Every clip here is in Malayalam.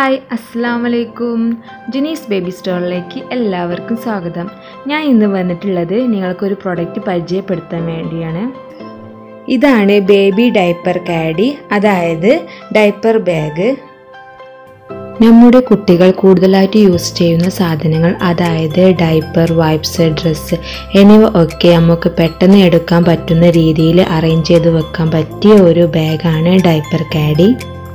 ഹായ് അസ്സാം വലൈക്കും ജുനീസ് ബേബി സ്റ്റോറിലേക്ക് എല്ലാവർക്കും സ്വാഗതം ഞാൻ ഇന്ന് വന്നിട്ടുള്ളത് നിങ്ങൾക്കൊരു പ്രൊഡക്റ്റ് പരിചയപ്പെടുത്താൻ വേണ്ടിയാണ് ഇതാണ് ബേബി ഡൈപ്പർ കാഡി അതായത് ഡൈപ്പർ ബാഗ് നമ്മുടെ കുട്ടികൾ കൂടുതലായിട്ട് യൂസ് ചെയ്യുന്ന സാധനങ്ങൾ അതായത് ഡൈപ്പർ വൈപ്സ് ഡ്രസ്സ് എന്നിവ ഒക്കെ നമുക്ക് പെട്ടെന്ന് എടുക്കാൻ പറ്റുന്ന രീതിയിൽ അറേഞ്ച് ചെയ്ത് വെക്കാൻ പറ്റിയ ഒരു ബാഗാണ് ഡൈപ്പർ കാഡി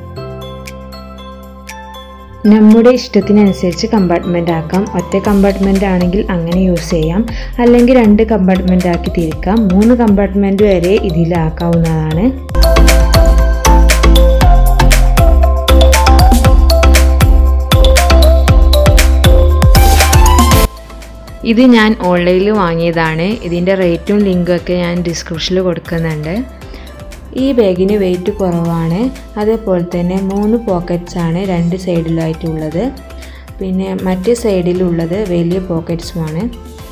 നമ്മുടെ ഇഷ്ടത്തിനനുസരിച്ച് കമ്പാർട്ട്മെൻ്റ് ആക്കാം ഒറ്റ കമ്പാർട്ട്മെൻ്റ് ആണെങ്കിൽ അങ്ങനെ യൂസ് ചെയ്യാം അല്ലെങ്കിൽ രണ്ട് കമ്പാർട്ട്മെൻ്റ് ആക്കി തിരിക്കാം മൂന്ന് കമ്പാർട്ട്മെൻറ്റ് വരെ ഇതിലാക്കാവുന്നതാണ് ഇത് ഞാൻ ഓൺലൈനിൽ വാങ്ങിയതാണ് ഇതിൻ്റെ റേറ്റും ലിങ്കും ഒക്കെ ഞാൻ ഡിസ്ക്രിപ്ഷനിൽ കൊടുക്കുന്നുണ്ട് ഈ ബാഗിന് വെയിറ്റ് കുറവാണ് അതേപോലെ തന്നെ മൂന്ന് പോക്കറ്റ്സ് ആണ് രണ്ട് സൈഡിലായിട്ടുള്ളത് പിന്നെ മറ്റേ സൈഡിലുള്ളത് വലിയ പോക്കറ്റ്സുമാണ്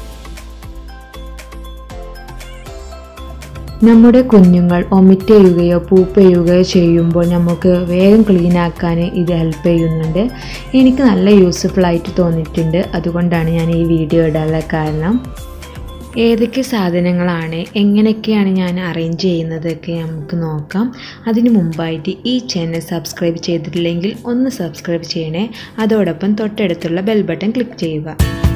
നമ്മുടെ കുഞ്ഞുങ്ങൾ ഒമിറ്റ് ചെയ്യുകയോ പൂപ്പ് ചെയ്യുകയോ ചെയ്യുമ്പോൾ നമുക്ക് വേഗം ക്ലീൻ ആക്കാൻ ഇത് ഹെൽപ്പ് ചെയ്യുന്നുണ്ട് എനിക്ക് നല്ല യൂസ്ഫുൾ ആയിട്ട് തോന്നിയിട്ടുണ്ട് അതുകൊണ്ടാണ് ഞാൻ ഈ വീഡിയോ ഇടാനുള്ള കാരണം ഏതൊക്കെ സാധനങ്ങളാണ് എങ്ങനെയൊക്കെയാണ് ഞാൻ അറേഞ്ച് ചെയ്യുന്നതൊക്കെ നമുക്ക് നോക്കാം അതിന് മുമ്പായിട്ട് ഈ ചാനൽ സബ്സ്ക്രൈബ് ചെയ്തിട്ടില്ലെങ്കിൽ ഒന്ന് സബ്സ്ക്രൈബ് ചെയ്യണേ അതോടൊപ്പം തൊട്ടടുത്തുള്ള ബെൽ ബട്ടൺ ക്ലിക്ക് ചെയ്യുക